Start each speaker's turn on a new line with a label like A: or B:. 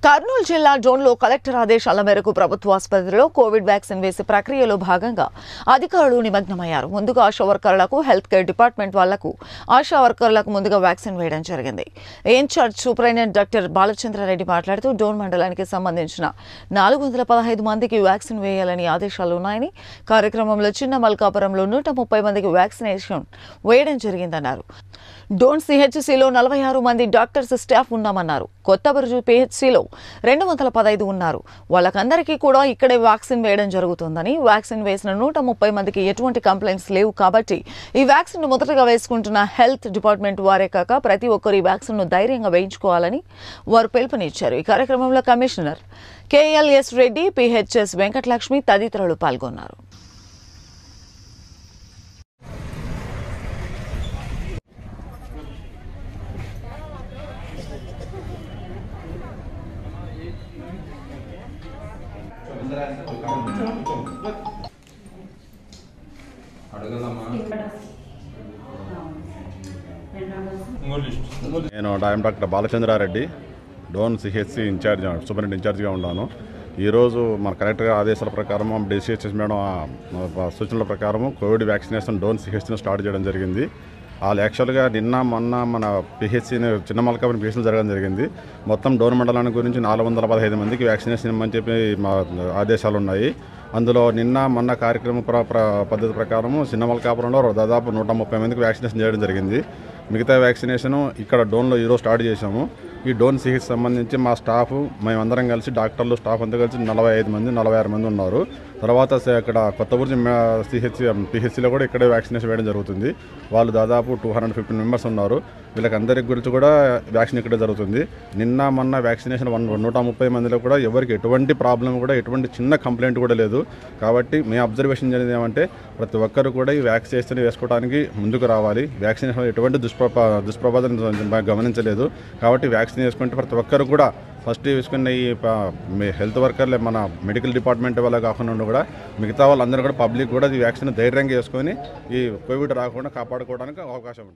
A: కర్నూలు జిల్లా జోన్లో కలెక్టర్ ఆదేశాల మేరకు ప్రభుత్వ ఆసుపత్రిలో కోవిడ్ వ్యాక్సిన్ వేసే ప్రక్రియలో భాగంగా అధికారులు నిమగ్నమయ్యారు ముందుగా ఆశా వర్కర్లకు హెల్త్ కేర్ డిపార్ట్మెంట్ వాళ్లకు ఆశా వర్కర్లకు ముందుగా వ్యాక్సిన్ వేయడం జరిగింది ఇన్ఛార్జ్ సూపరింటెండెంట్ డాక్టర్ బాలచంద్రారెడ్డి మాట్లాడుతూ డోన్ మండలానికి సంబంధించిన నాలుగు వందల పదహైదు మందికి వ్యాక్సిన్ వేయాలని ఆదేశాలు ఉన్నాయని కార్యక్రమంలో చిన్న మల్కాపురంలో నూట ముప్పై మందికి వ్యాక్సినేషన్ వేయడం జరిగిందన్నారు డోన్ సిహెచ్సిలో నలభై ఆరు మంది డాక్టర్స్ స్టాఫ్ ఉన్నామన్నారు కొత్తబరుజు పిహెచ్సిలో రెండు వందల పదహైదు ఉన్నారు వాళ్ళకందరికీ కూడా ఇక్కడే వ్యాక్సిన్ వేయడం జరుగుతుందని వ్యాక్సిన్ వేసిన నూట ముప్పై మందికి ఎటువంటి కంప్లైంట్స్ లేవు కాబట్టి ఈ వ్యాక్సిన్ మొదటగా వేసుకుంటున్న హెల్త్ డిపార్ట్మెంట్ వారే కాక ప్రతి ఒక్కరు ఈ వ్యాక్సిన్ను ధైర్యంగా వేయించుకోవాలని వారు పిలుపునిచ్చారు ఈ కార్యక్రమంలో commissioner KLS Reddy PHS Venkatalakshmi తదితరులు పాల్గొన్నారు
B: అడగదమ్మా
C: నేను డాయం doctor Balachandrareddy Dhone CHC incharge superintendent ఇన్ఛార్జ్గా ఉన్నాను ఈరోజు మన కలెక్టర్ గారి ఆదేశాల ప్రకారం డిసిహెచ్ఎస్ మేడం ఆ, సూచనల ప్రకారం కోవిడ్ వ్యాక్సినేషన్ డోన్ సిహెచ్సిని స్టార్ట్ చేయడం జరిగింది వాళ్ళు యాక్చువల్గా నిన్న మొన్న మన పిహెచ్సిని చిన్న మలకాపురం పిహెచ్సి జరగడం జరిగింది మొత్తం డోన్ మండలానికి గురించి నాలుగు వందల పదహైదు మందికి వ్యాక్సినేషన్ ఇవ్వమని చెప్పి మా ఆదేశాలు ఉన్నాయి అందులో నిన్న మొన్న కార్యక్రమ ప్ర ప్ర పద్ధతి ప్రకారము చిన్న మలకాపురంలో దాదాపు నూట ముప్పై మందికి వ్యాక్సినేషన్ చేయడం జరిగింది మిగతా వ్యాక్సినేషన్ ఇక్కడ డోన్లో ఈరోజు స్టార్ట్ చేశాము ఈ డోన్ సిహెచ్ సంబంధించి మా స్టాఫ్ మేమందరం కలిసి డాక్టర్లు స్టాఫ్ అంతా కలిసి నలభై ఐదు మంది నలభై ఆరు మంది ఉన్నారు తర్వాత స- ఇక్కడ కొత్తబుర్జి సిహెచ్ పిహెచ్సిలో కూడా ఇక్కడే వ్యాక్సినేషన్ వేయడం జరుగుతుంది వాళ్ళు దాదాపు టూ హండ్రెడ్ ఫిఫ్టీన్ మెంబర్స్ ఉన్నారు వీళ్ళకి అందరికి గురించి కూడా వ్యాక్సిన్ ఇక్కడే జరుగుతుంది నిన్న మొన్న వ్యాక్సినేషన్ వన్ నూట ముప్పై మందిలో కూడా ఎవరికి ఎటువంటి ప్రాబ్లం కూడా ఎటువంటి చిన్న కంప్లైంట్ కూడా లేదు కాబట్టి మీ అబ్జర్వేషన్ జరిగింది ఏమంటే ప్రతి ఒక్కరు కూడా ఈ వ్యాక్సినేషన్ వేసుకోవడానికి ముందుకు రావాలి వ్యాక్సినేషన్ ఎటువంటి దుష్ప్రభ దుష్ప్రభావం గమనించలేదు కాబట్టి వ్యాక్సిన్ వేసుకుంటే ప్రతి ఒక్కరు కూడా ఫస్ట్ వేసుకున్న ఈ ప- మీ హెల్త్ వర్కర్లే మన మెడికల్ డిపార్ట్మెంట్ వల్ల కాకుండా కూడా మిగతా వాళ్ళందరూ కూడా పబ్లిక్ కూడా ఈ వ్యాక్సిన్ ధైర్యంగా వేసుకొని ఈ కోవిడ్ రాకుండా కాపాడుకోవడానికి అవకాశం ఉంది